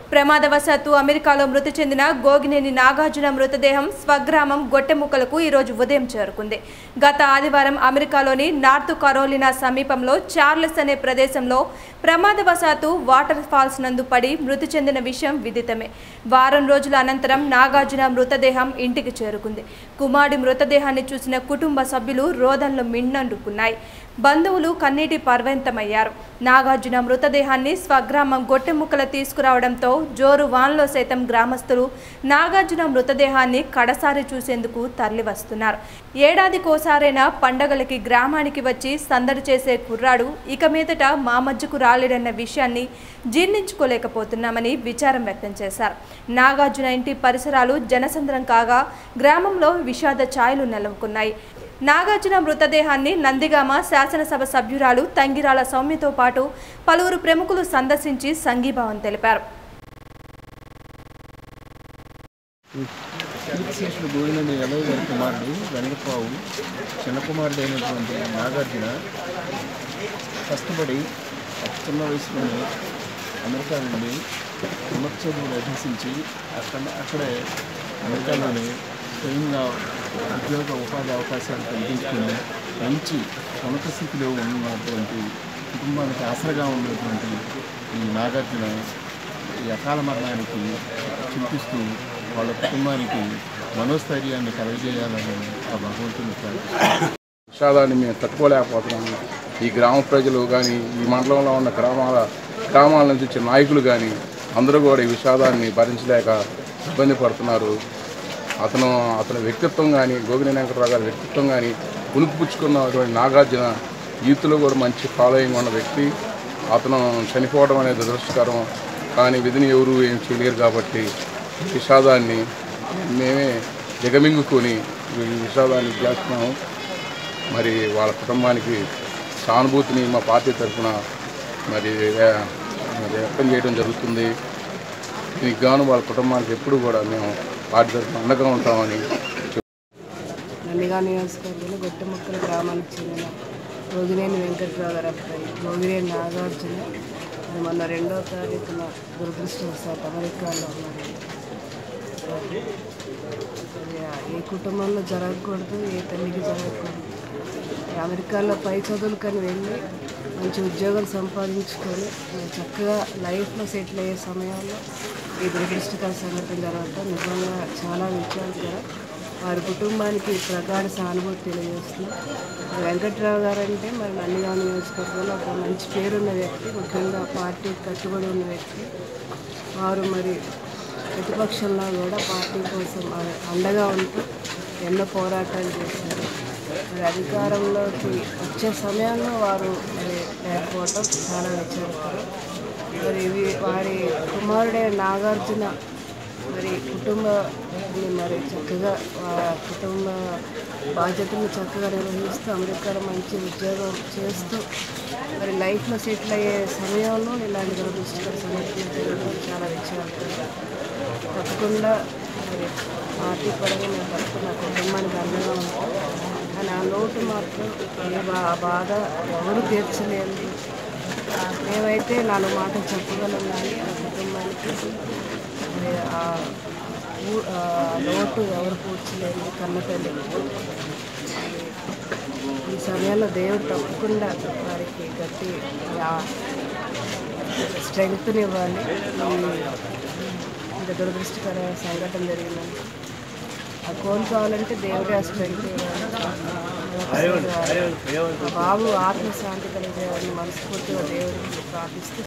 ప్రమాదవశాత్తు అమెరికాలో మృతి చెందిన గోగినేని నాగార్జున మృతదేహం స్వగ్రామం గొట్టెముక్కలకు ఈరోజు ఉదయం చేరుకుంది గత ఆదివారం అమెరికాలోని నార్త్ కరోలినా సమీపంలో చార్లెస్ అనే ప్రదేశంలో ప్రమాదవశాత్తు వాటర్ ఫాల్స్ నందు పడి మృతి చెందిన విషయం విదితమే వారం రోజుల అనంతరం నాగార్జున మృతదేహం ఇంటికి చేరుకుంది కుమారుడి మృతదేహాన్ని చూసిన కుటుంబ సభ్యులు రోదనలు మిన్నండుకున్నాయి బంధువులు కన్నీటి పర్వంతమయ్యారు నాగార్జున మృతదేహాన్ని స్వగ్రామం గొట్టెముక్కల తీసుకురావడంతో జోరు వాన్లో సైతం గ్రామస్తులు నాగార్జున మృతదేహాన్ని కడసారి చూసేందుకు తరలివస్తున్నారు ఏడాదికోసారైనా పండగలకి గ్రామానికి వచ్చి సందడి చేసే కుర్రాడు ఇక మీదట మా మధ్యకు రాలేడన్న విషయాన్ని జీర్ణించుకోలేకపోతున్నామని విచారం వ్యక్తం చేశారు నాగార్జున ఇంటి పరిసరాలు జనసంద్రం కాగా గ్రామంలో విషాద ఛాయలు నెలకొన్నాయి నాగార్జున మృతదేహాన్ని నందిగామ శాసనసభ సభ్యురాలు తంగిరాల సౌమ్యతో పాటు పలువురు ప్రముఖులు సందర్శించి సంఘీభావం తెలిపారు కీర్తిశేషుడు గోవిందని ఎలవ గారి కుమారుడు వెంకటరావు చిన్న కుమారుడు అయినటువంటి నాగార్జున కష్టపడి అతి చిన్న వయసులోనే అమెరికా నుండి ఉన్నత చదువులు అభ్యసించి అక్కడ అక్కడే అమెరికాలోనే స్వయంగా ఉద్యోగ ఉపాధి అవకాశాలు కల్పించుకుని మంచి ఉన్నత స్థితిలో ఉన్నటువంటి కుటుంబానికి ఆసరగా ఉన్నటువంటి ఈ నాగార్జున ఈ అకాల మరణానికి చింతిస్తూ వాళ్ళ కుటుంబానికి మనోస్థైర్యాన్ని కలగజేయాలని ఆ భగవంతుని ప్రార్థిస్తున్నాను. విషాదాన్ని మేము తట్టుకోలేకపోతున్నాము ఈ గ్రామ ప్రజలు కానీ ఈ మండలంలో ఉన్న గ్రామాల గ్రామాల నుంచి వచ్చిన నాయకులు కానీ అందరూ కూడా ఈ విషాదాన్ని భరించలేక ఇబ్బంది పడుతున్నారు అతను అతని వ్యక్తిత్వం కానీ గోగిని వెంకటరావు గారి వ్యక్తిత్వం కానీ పుణుకుపుచ్చుకున్నటువంటి నాగార్జున యూత్లో కూడా మంచి ఫాలోయింగ్ ఉన్న వ్యక్తి అతను చనిపోవడం అనేది దురదృష్టకరం కానీ విధిని ఎవరు ఏం చేయలేరు కాబట్టి ఈ విషాదాన్ని మేమే దిగమింగుకొని ఈ విషాదాన్ని చేస్తున్నాము మరి వాళ్ళ కుటుంబానికి సానుభూతిని మా పార్టీ తరఫున మరి వ్యా- మరి వ్యక్తం చేయడం జరుగుతుంది దీనికి గాను వాళ్ళ కుటుంబానికి ఎప్పుడు కూడా మేము పార్టీ తరఫున అండగా ఉంటామని నందిగా నియోజకవర్గంలో గొట్టెముక్కల గ్రామానికి చెందిన గోగినేని వెంకట్రావు గారి అబ్బాయి గోగినేని నాగార్జున అది మొన్న రెండో తారీఖున దురదృష్టవశాత్తు అమెరికాలో ఉన్నారు అది ఏ కుటుంబంలో జరగకూడదు ఏ తల్లికి జరగకూడదు ఈ అమెరికాలో పై చదువులకని వెళ్ళి మంచి ఉద్యోగం సంపాదించుకొని మరి చక్కగా లైఫ్లో సెటిల్ అయ్యే సమయంలో ఈ దురదృష్టకర సంఘటన జరగటం నిజంగా చాలా విచారకరం వారి కుటుంబానికి ప్రగాఢ సానుభూతి తెలియజేస్తున్నాం మరి వెంకట్రావు గారు అంటే మరి నందిగామ నియోజకవర్గంలో ఒక మంచి పేరున్న వ్యక్తి ముఖ్యంగా పార్టీ కట్టుబడి ఉన్న వ్యక్తి వారు మరి ప్రతిపక్షంలో కూడా పార్టీ కోసం ఆ- అండగా ఉంటూ ఎన్నో పోరాటాలు చేశారు మరి అధికారంలోకి వచ్చే సమయంలో వారు మరి లేకపోవటం చాలా విచారకరం మరి ఇవి వారి కుమారుడైన నాగార్జున మరి కుటుంబాన్ని మరి చక్కగా ఆ కుటుంబ బాధ్యతను చక్కగా నిర్వహిస్తూ అమెరికాలో మంచి ఉద్యోగం చేస్తూ మరి లైఫ్లో సెటిల్ అయ్యే సమయంలో ఇలాంటి దురదృష్టకర సంఘటనలు జరగడం చాలా విచారకరం తప్పకుండా మరి పార్టీ పరంగా నేను తప్పకుండా కుటుంబానికి అండగా ఉంటాను కానీ ఆ లోటు మాత్రం ఏ బా ఆ బాధ ఎవరు తీర్చలేదు మేమైతే నాలుగు మాటలు చెప్పగలం కానీ ఆ కుటుంబానికి మరి ఆ ఊ- ఆ లోటు ఎవరు పూడ్చలేదు కన్న తల్లి ఈ సమయంలో దేవుడు తప్పకుండా వారికి గట్టి స్ట్రెంగ్త్ని ఇవ్వాలి ఈ ఇంత దురదృష్టకర సంఘటన జరిగిందని ఆ కోలుకోవాలంటే దేవుడే ఆ స్ట్రెంగ్త్ ఇవ్వాలి ఆ బాబు ఆత్మశాంతి కలిగేవాడిని మనస్ఫూర్తిగా దేవుడికి ప్రార్థిస్తూ